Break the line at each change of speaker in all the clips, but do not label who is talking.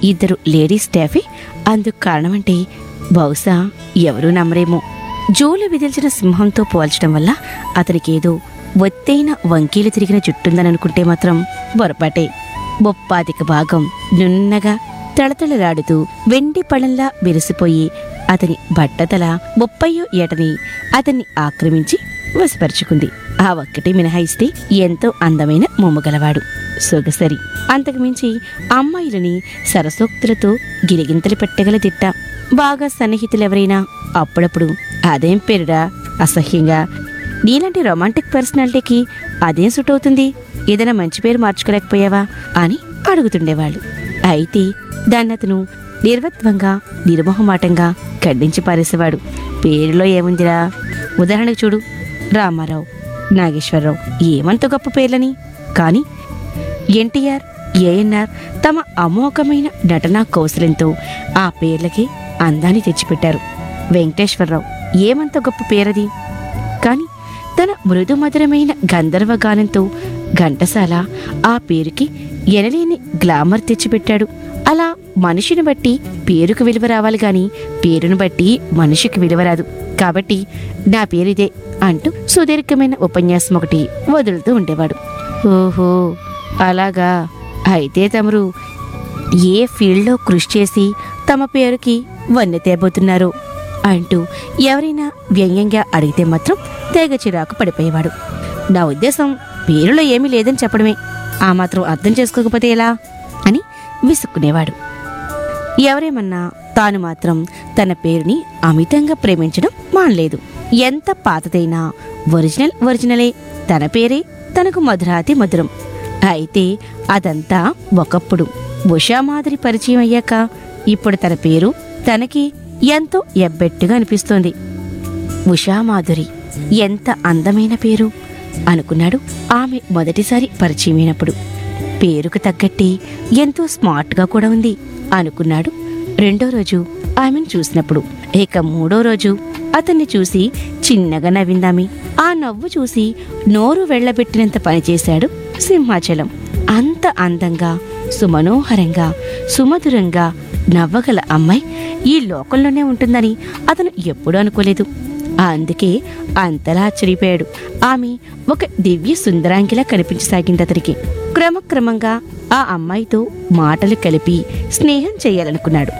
ఇద్దరు లేడీస్ స్టాఫే అందుకు కారణమంటే బహుశా ఎవరూ నమ్మరేమో జోలు విదిల్చిన సింహంతో పోల్చడం వల్ల అతనికేదో ఒత్తైన వంకీలు తిరిగిన జుట్టుందని అనుకుంటే మాత్రం పొరపాటే బొప్పాదిక భాగం నున్నగా తళతళలాడుతూ వెండి పళ్ళంలా విరిసిపోయి అతని బట్టతల ముప్పయ్యో ఏటని అతన్ని ఆక్రమించి వశపరుచుకుంది ఆ ఒక్కటి మినహాయిస్తే ఎంతో అందమైన మొమ్మగలవాడు సొగసరి అంతకుమించి అమ్మాయిలని సరసోక్తులతో గిరిగింతలు పెట్టగల తిట్ట బాగా సన్నిహితులెవరైనా అప్పుడప్పుడు అదేం పేరురా అసహ్యంగా నీలాంటి రొమాంటిక్ పర్సనాలిటీకి అదేం సూట్ అవుతుంది ఏదైనా మంచి పేరు మార్చుకోలేకపోయావా అని అడుగుతుండేవాళ్ళు అయితే దాన్ని అతను నిర్వత్వంగా నిర్మోహమాటంగా ఖండించి పారేసేవాడు పేరులో ఏముందిరా ఉదాహరణకు చూడు రామారావు నాగేశ్వరరావు ఏమంత గొప్ప పేర్లని కానీ ఎన్టీఆర్ ఏఎన్ఆర్ తమ అమోఘమైన నటనా కౌశలంతో ఆ పేర్లకి అందాన్ని తెచ్చిపెట్టారు వెంకటేశ్వరరావు ఏమంత గొప్ప పేరది కానీ తన మృదు మధురమైన గంధర్వ గానంతో ఘంటసాల ఆ పేరుకి ఎనలేని గ్లామర్ తెచ్చిపెట్టాడు అలా మనిషిని బట్టి పేరుకు విలువ రావాలి గాని పేరును బట్టి మనిషికి విలువ రాదు కాబట్టి నా పేరిదే అంటూ సుదీర్ఘమైన ఉపన్యాసం ఒకటి వదులుతూ ఉండేవాడు ఓహో అలాగా అయితే తమరు ఏ ఫీల్డ్లో కృషి చేసి తమ పేరుకి వన్నె తేబోతున్నారు అంటూ ఎవరైనా వ్యంగ్యంగా అడిగితే మాత్రం తెగ చిరాకు పడిపోయేవాడు నా ఉద్దేశం పేరులో ఏమీ లేదని చెప్పడమే ఆ మాత్రం అర్థం చేసుకోకపోతే ఎలా అని విసుక్కునేవాడు ఎవరేమన్నా తాను మాత్రం తన పేరుని అమితంగా ప్రేమించడం మానలేదు ఎంత పాతదైనా ఒరిజినల్ ఒరిజినలే తన పేరే తనకు మధురాతి మధురం అయితే అదంతా ఒకప్పుడు ఉషా మాదిరి పరిచయం అయ్యాక ఇప్పుడు తన పేరు తనకి ఎంతో ఎబ్బెట్టుగా అనిపిస్తోంది ఉషామాధురి ఎంత అందమైన పేరు అనుకున్నాడు ఆమె మొదటిసారి పరిచయమైనప్పుడు పేరుకు తగ్గట్టి ఎంతో స్మార్ట్గా కూడా ఉంది అనుకున్నాడు రెండో రోజు ఆమెను చూసినప్పుడు ఇక మూడో రోజు అతన్ని చూసి చిన్నగా నవ్విందామి ఆ నవ్వు చూసి నోరు వెళ్ళబెట్టినంత పనిచేశాడు సింహాచలం అంత అందంగా సుమనోహరంగా సుమధురంగా నవ్వగల అమ్మాయి ఈ లోకంలోనే ఉంటుందని అతను ఎప్పుడూ అనుకోలేదు అందుకే అంతలా ఆశ్చర్యపోయాడు ఆమె ఒక దివ్య సుందరాంగిలా కనిపించసాగింది అతనికి క్రమక్రమంగా ఆ అమ్మాయితో మాటలు కలిపి స్నేహం చేయాలనుకున్నాడు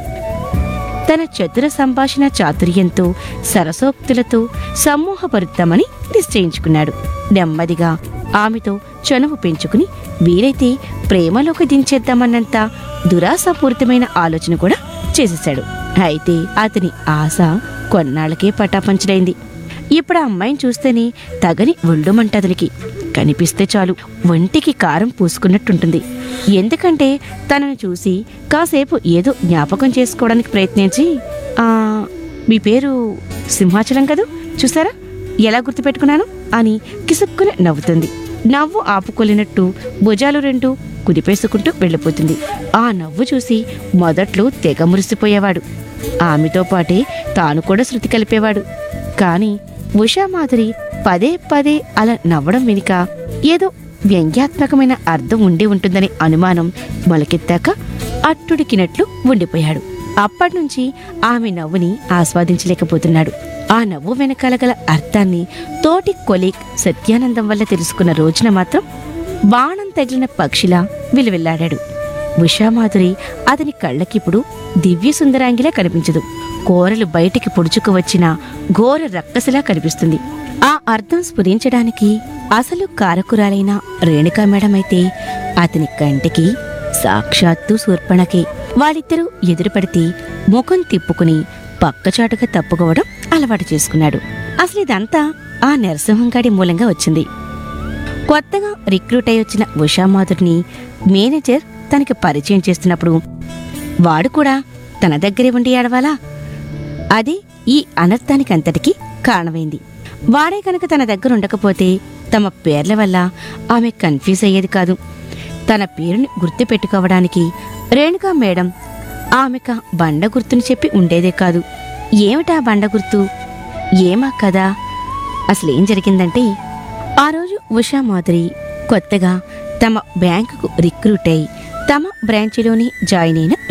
తన చతుర సంభాషణ చాతుర్యంతో సరసోక్తులతో సమ్మోహపరుద్దామని నిశ్చయించుకున్నాడు నెమ్మదిగా ఆమెతో చనువు పెంచుకుని వీలైతే ప్రేమలోకి దించేద్దామన్నంత దురాశాపూరితమైన ఆలోచన కూడా చేసేశాడు అయితే అతని ఆశ కొన్నాళ్ళకే పటాపంచడైంది ఇప్పుడు ఆ అమ్మాయిని చూస్తేనే తగని ఒళ్ళుమంట అతనికి కనిపిస్తే చాలు ఒంటికి కారం పూసుకున్నట్టుంటుంది ఎందుకంటే తనను చూసి కాసేపు ఏదో జ్ఞాపకం చేసుకోవడానికి ప్రయత్నించి "ఆ, మీ పేరు సింహాచలం కదూ చూసారా ఎలా గుర్తుపెట్టుకున్నాను అని కిసుక్కున నవ్వుతుంది నవ్వు ఆపుకోలేనట్టు భుజాలు రెండు కుదిపేసుకుంటూ వెళ్ళిపోతుంది ఆ నవ్వు చూసి మొదట్లో తెగ మురిసిపోయేవాడు ఆమెతో పాటే తాను కూడా శృతి కలిపేవాడు కాని ఉషామాధురి పదే పదే అలా నవ్వడం వెనుక ఏదో వ్యంగ్యాత్మకమైన అర్థం ఉండి ఉంటుందనే అనుమానం మొలకెత్తాక అట్టుడికినట్లు ఉండిపోయాడు అప్పటినుంచి ఆమె నవ్వుని ఆస్వాదించలేకపోతున్నాడు ఆ నవ్వు వెనకాల గల అర్థాన్ని తోటి కొలీగ్ సత్యానందం వల్ల తెలుసుకున్న రోజున మాత్రం బాణం తగిలిన పక్షిలా విలువెల్లాడాడు ఉషామాధురి అతని కళ్ళకిప్పుడు దివ్య సుందరాంగిలా కనిపించదు కోరలు బయటికి పొడుచుకు వచ్చిన ఘోర రక్కసలా కనిపిస్తుంది ఆ అర్థం స్ఫురించడానికి అసలు కారకురాలైన రేణుకా మేడం అయితే అతని కంటికి సాక్షాత్తు శూర్పణకే వాళ్ళిద్దరూ ఎదురుపడితే ముఖం తిప్పుకుని పక్కచాటుగా తప్పుకోవడం అలవాటు చేసుకున్నాడు అసలు ఇదంతా ఆ నరసింహంగాడి మూలంగా వచ్చింది కొత్తగా రిక్రూట్ అయి వచ్చిన ఉషామాధుడిని మేనేజర్ తనకి పరిచయం చేస్తున్నప్పుడు వాడు కూడా తన దగ్గరే ఉండి ఏడవాలా అది ఈ అనర్థానికి అంతటికి కారణమైంది వాడే కనుక తన దగ్గర ఉండకపోతే తమ పేర్ల వల్ల ఆమె కన్ఫ్యూజ్ అయ్యేది కాదు తన పేరుని గుర్తు పెట్టుకోవడానికి రేణుకా మేడం ఆమెక బండ గుర్తుని చెప్పి ఉండేదే కాదు ఏమిటా బండ గుర్తు ఏమా కదా అసలేం జరిగిందంటే ఆ రోజు ఉషా మాధురి కొత్తగా తమ బ్యాంకుకు రిక్రూట్ అయి తమ బ్రాంచ్లోని జాయిన్ అయిన